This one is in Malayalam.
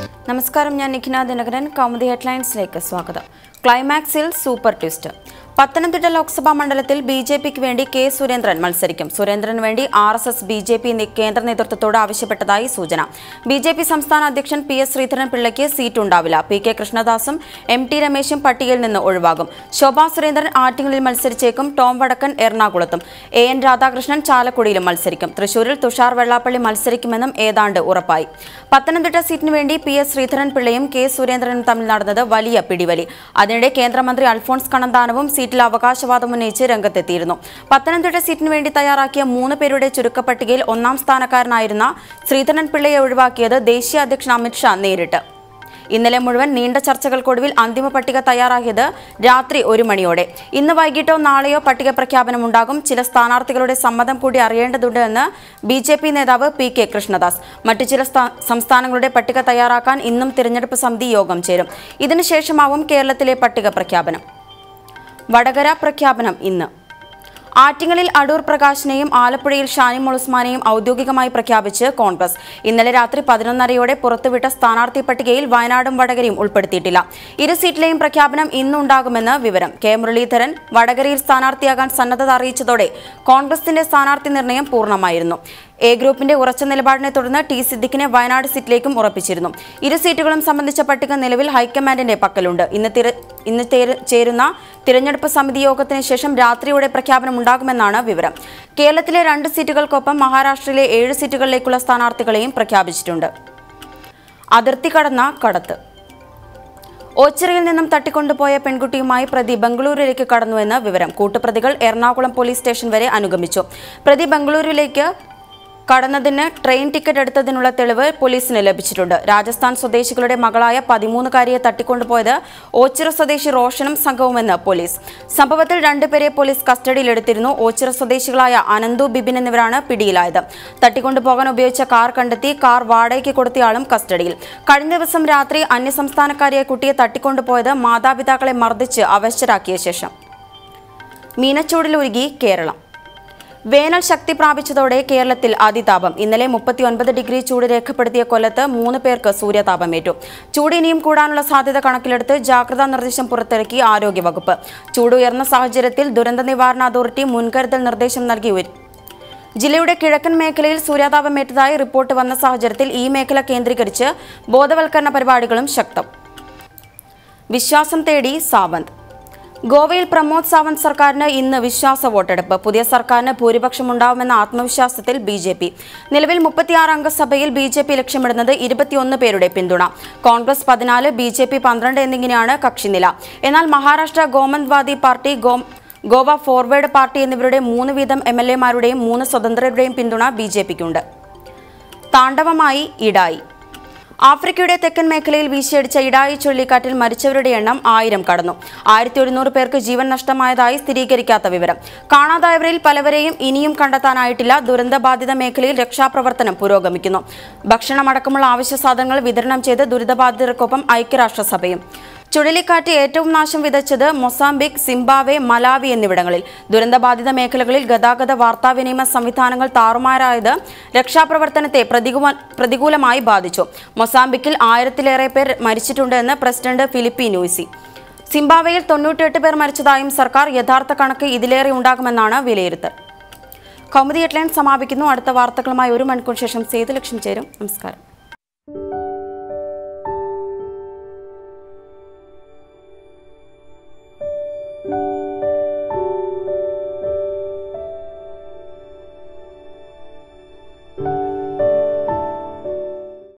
നമസ്കാരം ഞാൻ നിഖിന ദിനകരൻ കൗമുദി ഹെഡ്ലൈൻസിലേക്ക് സ്വാഗതം ക്ലൈമാക്സിൽ സൂപ്പർ ട്വിസ്റ്റ് പത്തനംതിട്ട ലോക്സഭാ മണ്ഡലത്തിൽ ബി ജെ പിക്ക് വേണ്ടി കെ സുരേന്ദ്രൻ മത്സരിക്കും സുരേന്ദ്രന് വേണ്ടി R S S B J P കേന്ദ്ര നേതൃത്വത്തോട് ആവശ്യപ്പെട്ടതായി സൂചന ബി ജെ പി സംസ്ഥാന അധ്യക്ഷൻ പി എസ് ശ്രീധരൻ പിള്ളയ്ക്ക് സീറ്റ് ഉണ്ടാവില്ല പി കെ കൃഷ്ണദാസും എം ടി രമേശും പട്ടികയിൽ നിന്ന് ഒഴിവാകും ശോഭാ സുരേന്ദ്രൻ ആറ്റിങ്ങലിൽ മത്സരിച്ചേക്കും ടോം വടക്കൻ എറണാകുളത്തും എ എൻ രാധാകൃഷ്ണൻ ചാലക്കുടിയിലും മത്സരിക്കും തൃശൂരിൽ തുഷാർ വെള്ളാപ്പള്ളി മത്സരിക്കുമെന്നും ഏതാണ്ട് ഉറപ്പായി പത്തനംതിട്ട സീറ്റിന് വേണ്ടി പി എസ് ശ്രീധരൻ പിള്ളയും കെ സുരേന്ദ്രനും തമ്മിൽ നടന്നത് വലിയ പിടിവലി അതിനിടെ കേന്ദ്രമന്ത്രി അൽഫോൺസ് കണ്ണന്താനവും സീറ്റിൽ അവകാശവാദം ഉന്നയിച്ച് രംഗത്തെത്തിയിരുന്നു പത്തനംതിട്ട സീറ്റിന് വേണ്ടി തയ്യാറാക്കിയ മൂന്ന് പേരുടെ ചുരുക്കപ്പട്ടികയിൽ ഒന്നാം സ്ഥാനക്കാരനായിരുന്ന ശ്രീധരൻ പിള്ളയെ ഒഴിവാക്കിയത് ദേശീയ അധ്യക്ഷൻ അമിത്ഷാ നേരിട്ട് ഇന്നലെ മുഴുവൻ നീണ്ട ചർച്ചകൾക്കൊടുവിൽ അന്തിമ പട്ടിക തയ്യാറാക്കിയത് രാത്രി ഒരു മണിയോടെ ഇന്ന് വൈകിട്ടോ നാളെയോ പട്ടിക പ്രഖ്യാപനമുണ്ടാകും ചില സ്ഥാനാർത്ഥികളുടെ സമ്മതം കൂടി അറിയേണ്ടതുണ്ട് എന്ന് ബി ജെ പി നേതാവ് പി കെ കൃഷ്ണദാസ് മറ്റു ചില സ്ഥാ- സംസ്ഥാനങ്ങളുടെ പട്ടിക തയ്യാറാക്കാൻ ഇന്നും തിരഞ്ഞെടുപ്പ് സമിതി യോഗം ചേരും ഇതിനുശേഷമാവും കേരളത്തിലെ പട്ടിക പ്രഖ്യാപനം വടകര പ്രഖ്യാപനം ഇന്ന് ആറ്റിങ്ങലിൽ അടൂർ പ്രകാശിനെയും ആലപ്പുഴയിൽ ഷാനിമോൾ ഉസ്മാനെയും ഔദ്യോഗികമായി പ്രഖ്യാപിച്ച് കോൺഗ്രസ് ഇന്നലെ രാത്രി പതിനൊന്നരയോടെ പുറത്തുവിട്ട സ്ഥാനാർത്ഥി പട്ടികയിൽ വയനാടും വടകരയും ഉൾപ്പെടുത്തിയിട്ടില്ല ഇരു സീറ്റിലെയും പ്രഖ്യാപനം ഇന്നുണ്ടാകുമെന്ന് വിവരം കെ മുരളീധരൻ വടകരയിൽ സ്ഥാനാർത്ഥിയാകാൻ സന്നദ്ധത അറിയിച്ചതോടെ കോൺഗ്രസിന്റെ സ്ഥാനാർത്ഥി നിർണയം പൂർണ്ണമായിരുന്നു എ ഗ്രൂപ്പിന്റെ ഉറച്ച നിലപാടിനെ തുടർന്ന് ടി സിദ്ദിഖിനെ വയനാട് സീറ്റിലേക്കും ഉറപ്പിച്ചിരുന്നു ഇരു സീറ്റുകളും സംബന്ധിച്ച പട്ടിക നിലവിൽ ഹൈക്കമാൻഡിന്റെ പക്കലുണ്ട് ഇന്ന് തിര- ഇന്ന് തേര- ചേരുന്ന തിരഞ്ഞെടുപ്പ് സമിതി യോഗത്തിന് ശേഷം രാത്രിയോടെ പ്രഖ്യാപനം ഉണ്ടാകുമെന്നാണ് വിവരം കേരളത്തിലെ രണ്ട് സീറ്റുകൾക്കൊപ്പം മഹാരാഷ്ട്രയിലെ ഏഴ് സീറ്റുകളിലേക്കുള്ള സ്ഥാനാർത്ഥികളെയും പ്രഖ്യാപിച്ചിട്ടുണ്ട് അതിർത്തി കടന്ന കടത്ത് ഓച്ചിറയിൽ നിന്നും തട്ടിക്കൊണ്ടുപോയ പെൺകുട്ടിയുമായി പ്രതി ബംഗളൂരുവിലേക്ക് കടന്നുവെന്ന് വിവരം കൂട്ടുപ്രതികൾ എറണാകുളം പോലീസ് സ്റ്റേഷൻ വരെ അനുഗമിച്ചു പ്രതി ബംഗളൂരുവിലേക്ക് കടന്നതിന് ട്രെയിൻ ടിക്കറ്റ് എടുത്തതിനുള്ള തെളിവ് പോലീസിന് ലഭിച്ചിട്ടുണ്ട് രാജസ്ഥാൻ സ്വദേശികളുടെ മകളായ പതിമൂന്നുകാരിയെ തട്ടിക്കൊണ്ടുപോയത് ഓച്ചിറ സ്വദേശി റോഷനും സംഘവുമെന്ന് പോലീസ് സംഭവത്തിൽ രണ്ടുപേരെ പോലീസ് കസ്റ്റഡിയിലെടുത്തിരുന്നു ഓച്ചിറ സ്വദേശികളായ അനന്തു ബിബിൻ എന്നിവരാണ് പിടിയിലായത് തട്ടിക്കൊണ്ടുപോകാൻ ഉപയോഗിച്ച കാർ കണ്ടെത്തി കാർ വാടകയ്ക്ക് കൊടുത്തയാളും കസ്റ്റഡിയിൽ കഴിഞ്ഞ ദിവസം രാത്രി അന്യസംസ്ഥാനക്കാരിയായ കുട്ടിയെ തട്ടിക്കൊണ്ടുപോയത് മാതാപിതാക്കളെ മർദ്ദിച്ച് അവശരാക്കിയ ശേഷം മീനച്ചൂടിലൊരുങ്ങി കേരളം വേനൽ ശക്തി പ്രാപിച്ചതോടെ കേരളത്തിൽ അതിതാപം ഇന്നലെ മുപ്പത്തിയൊൻപത് ഡിഗ്രി ചൂട് രേഖപ്പെടുത്തിയ കൊല്ലത്ത് മൂന്ന് പേർക്ക് സൂര്യതാപമേറ്റു ചൂട് ഇനിയും കൂടാനുള്ള സാധ്യത കണക്കിലെടുത്ത് ജാഗ്രതാ നിർദ്ദേശം പുറത്തിറക്കി ആരോഗ്യവകുപ്പ് ചൂട് ഉയർന്ന സാഹചര്യത്തിൽ ദുരന്ത നിവാരണ അതോറിറ്റി മുൻകരുതൽ നിർദ്ദേശം നൽകി ഉയർ- ജില്ലയുടെ കിഴക്കൻ മേഖലയിൽ സൂര്യാതാപമേറ്റതായി റിപ്പോർട്ട് വന്ന സാഹചര്യത്തിൽ ഈ മേഖല കേന്ദ്രീകരിച്ച് ബോധവൽക്കരണ പരിപാടികളും ശക്തം വിശ്വാസം തേടി സാവന്ത് ഗോവയിൽ പ്രമോദ് സാവന്ത് സർക്കാരിന് ഇന്ന് വിശ്വാസ വോട്ടെടുപ്പ് പുതിയ സർക്കാരിന് ഭൂരിപക്ഷം ഉണ്ടാവുമെന്ന ആത്മവിശ്വാസത്തിൽ ബി ജെ പി നിലവിൽ മുപ്പത്തിയാറ് അംഗ സഭയിൽ ബി ജെ പി ലക്ഷ്യമിടുന്നത് ഇരുപത്തിയൊന്ന് പേരുടെ പിന്തുണ കോൺഗ്രസ് പതിനാല് ബി ജെ പി പന്ത്രണ്ട് എന്നിങ്ങനെയാണ് കക്ഷിനില എന്നാൽ മഹാരാഷ്ട്ര ഗോമന്ത്വാദി പാർട്ടി ഗോ ഗോവ ഫോർവേഡ് പാർട്ടി എന്നിവരുടെ മൂന്ന് വീതം എം എൽ എമാരുടെയും മൂന്ന് സ്വതന്ത്രരുടെയും പിന്തുണ ബി ജെ പിക്കുണ്ട് താണ്ഡവമായി ഇടായി ആഫ്രിക്കയുടെ തെക്കൻ മേഖലയിൽ വീശിയടിച്ച ഇടായി ചുഴലിക്കാറ്റിൽ മരിച്ചവരുടെ എണ്ണം ആയിരം കടന്നു ആയിരത്തി ഒരുന്നൂറ് പേർക്ക് ജീവൻ നഷ്ടമായതായി സ്ഥിരീകരിക്കാത്ത വിവരം കാണാതായവരിൽ പലവരെയും ഇനിയും കണ്ടെത്താനായിട്ടില്ല ദുരന്തബാധിത മേഖലയിൽ രക്ഷാപ്രവർത്തനം പുരോഗമിക്കുന്നു ഭക്ഷണമടക്കമുള്ള ആവശ്യ സാധനങ്ങൾ വിതരണം ചെയ്ത് ദുരിതബാധിതർക്കൊപ്പം ഐക്യരാഷ്ട്രസഭയും ചുഴലിക്കാറ്റ് ഏറ്റവും നാശം വിതച്ചത് മൊസാംബിക് സിംബാവെ മലാവി എന്നിവിടങ്ങളിൽ ദുരന്തബാധിത മേഖലകളിൽ ഗതാഗത വാർത്താവിനിമയ സംവിധാനങ്ങൾ താറുമാറായത് രക്ഷാപ്രവർത്തനത്തെ പ്രതികൂല- പ്രതികൂലമായി ബാധിച്ചു മൊസാംബിക്കിൽ ആയിരത്തിലേറെ പേർ മരിച്ചിട്ടുണ്ട് എന്ന് പ്രസിഡന്റ് ഫിലിപ്പി ന്യൂസി സിംബാവയിൽ തൊണ്ണൂറ്റിയെട്ട് പേർ മരിച്ചതായും സർക്കാർ യഥാർത്ഥ കണക്ക് ഇതിലേറെ ഉണ്ടാകുമെന്നാണ് വിലയിരുത്തൽ കൗമുദി ഹെഡ്ലൈൻ സമാപിക്കുന്നു അടുത്ത വാർത്തകളുമായി ഒരു മണിക്കൂർ ശേഷം സേതുലക്ഷ്യം ചേരും നമസ്കാരം